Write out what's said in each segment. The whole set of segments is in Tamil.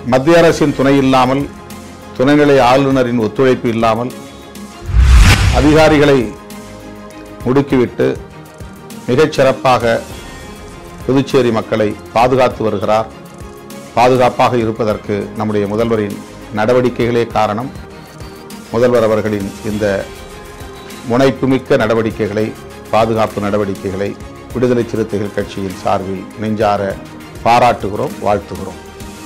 மத்திய அரசின் துணை இல்லாமல் துணைநிலை ஆளுநரின் ஒத்துழைப்பு இல்லாமல் அதிகாரிகளை முடுக்கிவிட்டு மிகச் சிறப்பாக புதுச்சேரி மக்களை பாதுகாத்து வருகிறார் பாதுகாப்பாக இருப்பதற்கு நம்முடைய முதல்வரின் நடவடிக்கைகளே காரணம் முதல்வர் அவர்களின் இந்த முனைப்புமிக்க நடவடிக்கைகளை பாதுகாப்பு நடவடிக்கைகளை விடுதலை சிறுத்தைகள் கட்சியின் சார்பில் நெஞ்சார பாராட்டுகிறோம் வாழ்த்துகிறோம்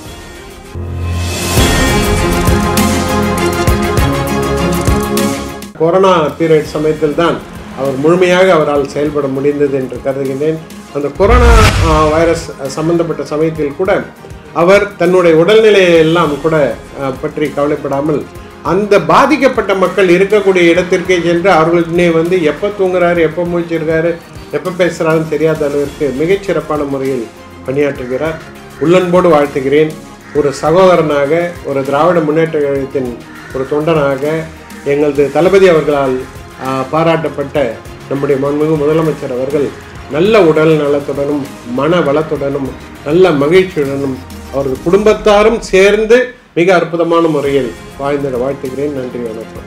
கொரோனா பீரியட் சமயத்தில் தான் அவர் முழுமையாக அவரால் செயல்பட முடிந்தது என்று கருதுகின்றேன் அந்த கொரோனா ஆ, வைரஸ் சம்பந்தப்பட்ட சமயத்தில் கூட அவர் தன்னுடைய உடல்நிலையை எல்லாம் கூட ஆ, பற்றி கவலைப்படாமல் அந்த பாதிக்கப்பட்ட மக்கள் இருக்கக்கூடிய இடத்திற்கே சென்று அவர்களுடனே வந்து எப்போ தூங்குறாரு எப்போ மூச்சிருக்காரு எப்போ பேசுகிறாருன்னு தெரியாத அளவிற்கு மிகச்சிறப்பான முறையில் பணியாற்றுகிறார் உள்ளன்போடு வாழ்த்துகிறேன் ஒரு சகோதரனாக ஒரு திராவிட முன்னேற்ற கழகத்தின் ஒரு தொண்டனாக எங்களது தளபதி அவர்களால் ஆ, பாராட்டப்பட்ட நம்முடைய மாண்புமிகு முதலமைச்சர் அவர்கள் நல்ல உடல் நலத்துடனும் மன வளத்துடனும் நல்ல மகிழ்ச்சியுடனும் அவரது குடும்பத்தாரும் சேர்ந்து மிக அற்புதமான முறையில் வாழ்ந்திட வாழ்த்துகிறேன் நன்றி வணக்கம்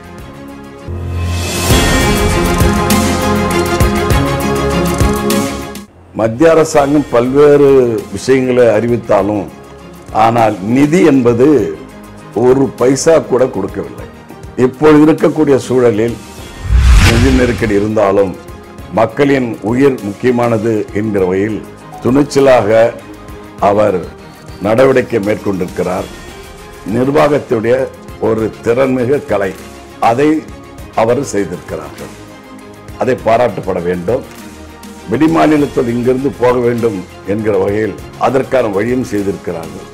மத்திய அரசாங்கம் பல்வேறு விஷயங்களை அறிவித்தாலும் ஆனால் நிதி என்பது ஒரு பைசா கூட கொடுக்கவில்லை இப்பொழுது இருக்கக்கூடிய சூழலில் நிதி நெருக்கடி இருந்தாலும் மக்களின் உயிர் முக்கியமானது என்கிற வகையில் துணிச்சலாக அவர் நடவடிக்கை மேற்கொண்டிருக்கிறார் நிர்வாகத்துடைய ஒரு திறன்மிகு கலை அதை அவர் செய்திருக்கிறார்கள் அதை பாராட்டப்பட வேண்டும் வெளிமாநிலத்தில் இங்கிருந்து போக வேண்டும் என்கிற வகையில் அதற்கான வழியும் செய்திருக்கிறார்கள்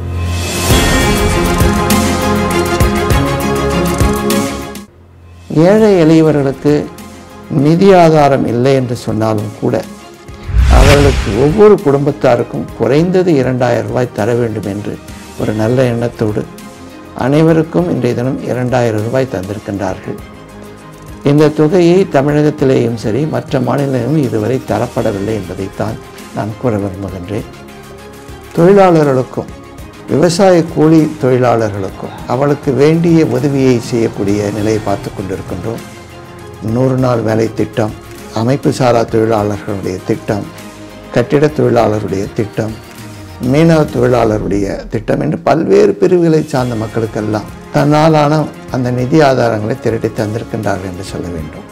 ஏழை எளியவர்களுக்கு நிதி ஆதாரம் இல்லை என்று சொன்னாலும் கூட அவர்களுக்கு ஒவ்வொரு குடும்பத்தாருக்கும் குறைந்தது இரண்டாயிரம் ரூபாய் தர வேண்டும் என்று ஒரு நல்ல எண்ணத்தோடு அனைவருக்கும் இன்றைய தினம் இரண்டாயிரம் ரூபாய் தந்திருக்கின்றார்கள் இந்த தொகையை தமிழகத்திலேயும் சரி மற்ற மாநிலங்களிலும் இதுவரை தரப்படவில்லை என்பதைத்தான் நான் கூற விரும்புகின்றேன் தொழிலாளர்களுக்கும் விவசாய கூலி தொழிலாளர்களுக்கும் அவளுக்கு வேண்டிய உதவியை செய்யக்கூடிய நிலையை பார்த்து கொண்டிருக்கின்றோம் நூறு நாள் வேலை திட்டம் அமைப்பு சாரா தொழிலாளர்களுடைய திட்டம் கட்டிட தொழிலாளருடைய திட்டம் மீனவ தொழிலாளருடைய திட்டம் என்று பல்வேறு பிரிவுகளை சார்ந்த மக்களுக்கெல்லாம் தன்னாலான அந்த நிதி ஆதாரங்களை திரட்டி தந்திருக்கின்றார்கள் என்று சொல்ல வேண்டும்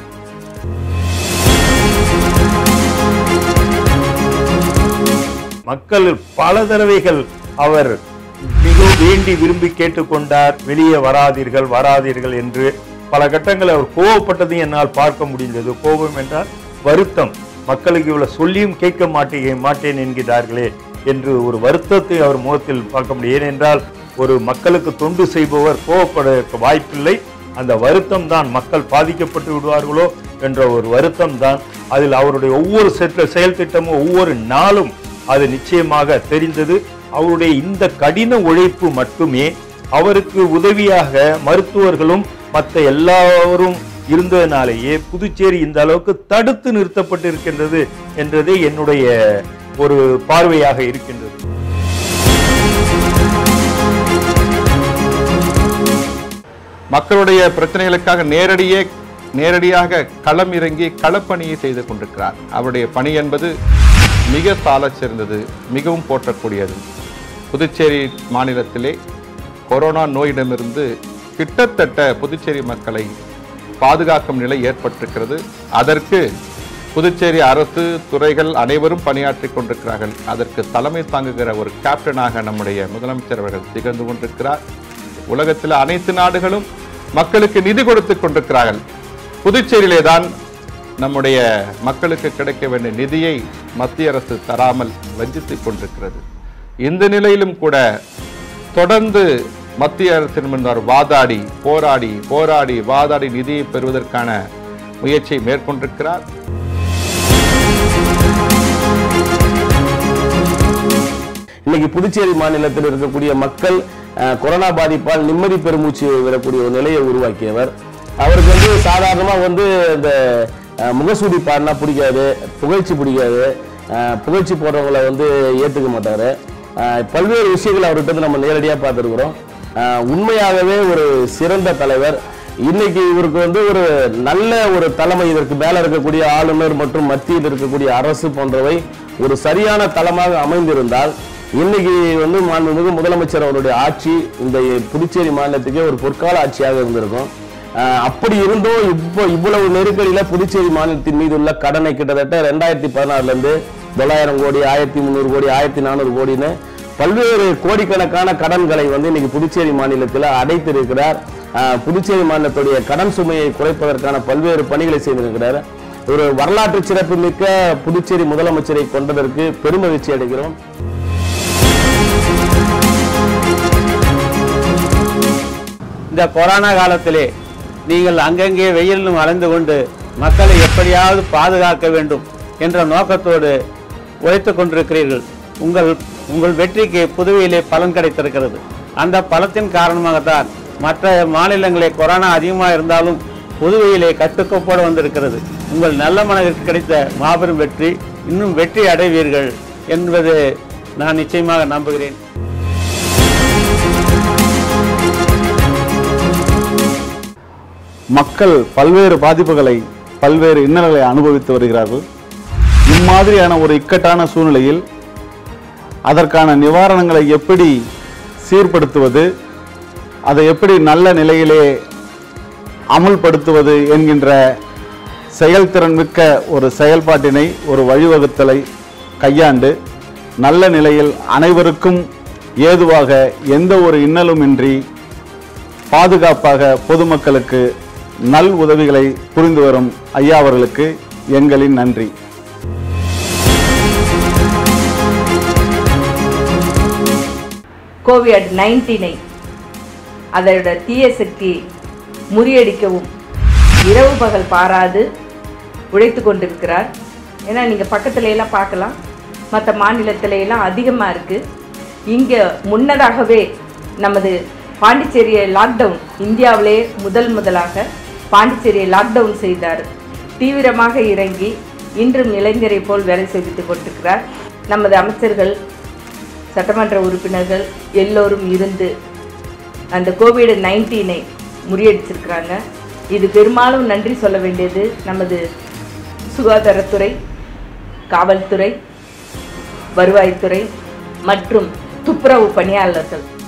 மக்கள் பல தடவைகள் அவர் மிகவும் வேண்டி விரும்பி கேட்டுக்கொண்டார் வெளியே வராதீர்கள் வராதீர்கள் என்று பல கட்டங்களில் அவர் கோவப்பட்டதையும் என்னால் பார்க்க முடிந்தது கோபம் என்றால் வருத்தம் மக்களுக்கு இவ்வளவு சொல்லியும் கேட்க மாட்டேன் மாட்டேன் என்கிறார்களே என்று ஒரு வருத்தத்தை அவர் முகத்தில் பார்க்க முடியும் ஏனென்றால் ஒரு மக்களுக்கு தொண்டு செய்பவர் கோவப்பட வாய்ப்பில்லை அந்த வருத்தம் தான் மக்கள் பாதிக்கப்பட்டு விடுவார்களோ என்ற ஒரு வருத்தம் தான் அதில் அவருடைய ஒவ்வொரு செட்ட செயல் திட்டமும் ஒவ்வொரு நாளும் அது நிச்சயமாக தெரிந்தது அவருடைய இந்த கடின உழைப்பு மட்டுமே அவருக்கு உதவியாக மருத்துவர்களும் மற்ற எல்லாரும் இருந்ததினாலேயே புதுச்சேரி இந்த அளவுக்கு தடுத்து நிறுத்தப்பட்டிருக்கின்றது என்றதே என்னுடைய ஒரு பார்வையாக இருக்கின்றது மக்களுடைய பிரச்சனைகளுக்காக நேரடியே நேரடியாக களம் இறங்கி களப்பணியை செய்து கொண்டிருக்கிறார் அவருடைய பணி என்பது மிக சாலச் சிறந்தது மிகவும் போற்றக்கூடியது புதுச்சேரி மாநிலத்திலே கொரோனா நோயிடமிருந்து கிட்டத்தட்ட புதுச்சேரி மக்களை பாதுகாக்கும் நிலை ஏற்பட்டிருக்கிறது அதற்கு புதுச்சேரி அரசு துறைகள் அனைவரும் பணியாற்றி கொண்டிருக்கிறார்கள் அதற்கு தலைமை தாங்குகிற ஒரு கேப்டனாக நம்முடைய முதலமைச்சர் அவர்கள் திகழ்ந்து கொண்டிருக்கிறார் உலகத்தில் அனைத்து நாடுகளும் மக்களுக்கு நிதி கொடுத்து கொண்டிருக்கிறார்கள் புதுச்சேரியிலே தான் நம்முடைய மக்களுக்கு கிடைக்க வேண்டிய நிதியை மத்திய அரசு தராமல் வஞ்சித்துக் கொண்டிருக்கிறது இந்த நிலையிலும் கூட தொடர்ந்து மத்திய அரசின் முன்னர் வாதாடி போராடி போராடி வாதாடி நிதியை பெறுவதற்கான முயற்சியை மேற்கொண்டிருக்கிறார் இன்னைக்கு புதுச்சேரி மாநிலத்தில் இருக்கக்கூடிய மக்கள் அஹ், கொரோனா பாதிப்பால் நிம்மதி பெருமூச்சு விடக்கூடிய ஒரு நிலையை உருவாக்கியவர் அவருக்கு வந்து சாதாரணமா வந்து இந்த அஹ், முகசூடி பாடினா பிடிக்காது புகழ்ச்சி பிடிக்காது அஹ், புகழ்ச்சி போடுறவங்கள வந்து ஏத்துக்க மாட்டாரு அஹ், பல்வேறு விஷயங்களை அவர்கிட்ட இருந்து நம்ம நேரடியாக பார்த்துருக்குறோம் அஹ், உண்மையாகவே ஒரு சிறந்த தலைவர் இன்னைக்கு இவருக்கு வந்து ஒரு நல்ல ஒரு தலைமை இதற்கு மேல இருக்கக்கூடிய ஆளுநர் மற்றும் மத்தியில் இருக்கக்கூடிய அரசு போன்றவை ஒரு சரியான தளமாக அமைந்திருந்தால் இன்னைக்கு வந்து மாண்புமிகு முதலமைச்சர் அவருடைய ஆட்சி இந்த புதுச்சேரி மாநிலத்துக்கே ஒரு பொற்கால ஆட்சியாக இருந்திருக்கும் அஹ் அப்படி இருந்தும் இப்போ இவ்வளவு நெருக்கடியில புதுச்சேரி மாநிலத்தின் மீது உள்ள கடனை கிட்டத்தட்ட ரெண்டாயிரத்தி பதினாறுல இருந்து தொள்ளாயிரம் கோடி ஆயிரத்தி முந்நூறு கோடி ஆயிரத்தி நானூறு கோடின்னு பல்வேறு கோடிக்கணக்கான கடன்களை வந்து இன்னைக்கு புதுச்சேரி மாநிலத்தில் அடைத்திருக்கிறார் அஹ் புதுச்சேரி மாநிலத்துடைய கடன் சுமையை குறைப்பதற்கான பல்வேறு பணிகளை செய்திருக்கிறார் ஒரு வரலாற்று சிறப்புமிக்க புதுச்சேரி முதலமைச்சரை கொண்டதற்கு பெருமகிழ்ச்சி அடைகிறோம் இந்த கொரோனா காலத்திலே நீங்கள் அங்கங்கே வெயிலும் அலைந்து கொண்டு மக்களை எப்படியாவது பாதுகாக்க வேண்டும் என்ற நோக்கத்தோடு உழைத்துக் கொண்டிருக்கிறீர்கள் உங்கள் உங்கள் வெற்றிக்கு புதுவையிலே பலன் கிடைத்திருக்கிறது அந்த பலத்தின் காரணமாகத்தான் மற்ற மாநிலங்களே கொரோனா அதிகமாக இருந்தாலும் புதுவையிலே கட்டுக்கோப்போடு வந்திருக்கிறது உங்கள் நல்ல மனதிற்கு கிடைத்த மாபெரும் வெற்றி இன்னும் வெற்றி அடைவீர்கள் என்பது நான் நிச்சயமாக நம்புகிறேன் மக்கள் பல்வேறு பாதிப்புகளை பல்வேறு இன்னல்களை அனுபவித்து வருகிறார்கள் இம்மாதிரியான ஒரு இக்கட்டான சூழ்நிலையில் அதற்கான நிவாரணங்களை எப்படி சீர்படுத்துவது அதை எப்படி நல்ல நிலையிலே அமுல்படுத்துவது என்கின்ற செயல்திறன் மிக்க ஒரு செயல்பாட்டினை ஒரு வழிவகுத்தலை கையாண்டு நல்ல நிலையில் அனைவருக்கும் ஏதுவாக எந்த ஒரு இன்னலுமின்றி பாதுகாப்பாக பொதுமக்களுக்கு நல் உதவிகளை புரிந்து வரும் ஐயா அவர்களுக்கு எங்களின் நன்றி கோவிட் நைன்டீனை அதோட தீய சக்தி முறியடிக்கவும் இரவு பகல் பாராது உழைத்து கொண்டிருக்கிறார் ஏன்னா நீங்கள் பக்கத்துல எல்லாம் பார்க்கலாம் மற்ற மாநிலத்தில எல்லாம் அதிகமாக இருக்குது இங்கே முன்னதாகவே நமது பாண்டிச்சேரியை லாக்டவுன் இந்தியாவிலே முதல் முதலாக பாண்டிச்சேரியை லாக்டவுன் செய்தார் தீவிரமாக இறங்கி இன்றும் இளைஞரை போல் வேலை செய்து கொண்டிருக்கிறார் நமது அமைச்சர்கள் சட்டமன்ற உறுப்பினர்கள் எல்லோரும் இருந்து அந்த கோவிட் நைன்டீனை முறியடிச்சிருக்கிறாங்க இது பெரும்பாலும் நன்றி சொல்ல வேண்டியது நமது சுகாதாரத்துறை காவல்துறை வருவாய்த்துறை மற்றும் துப்புரவு பணியாளர்கள்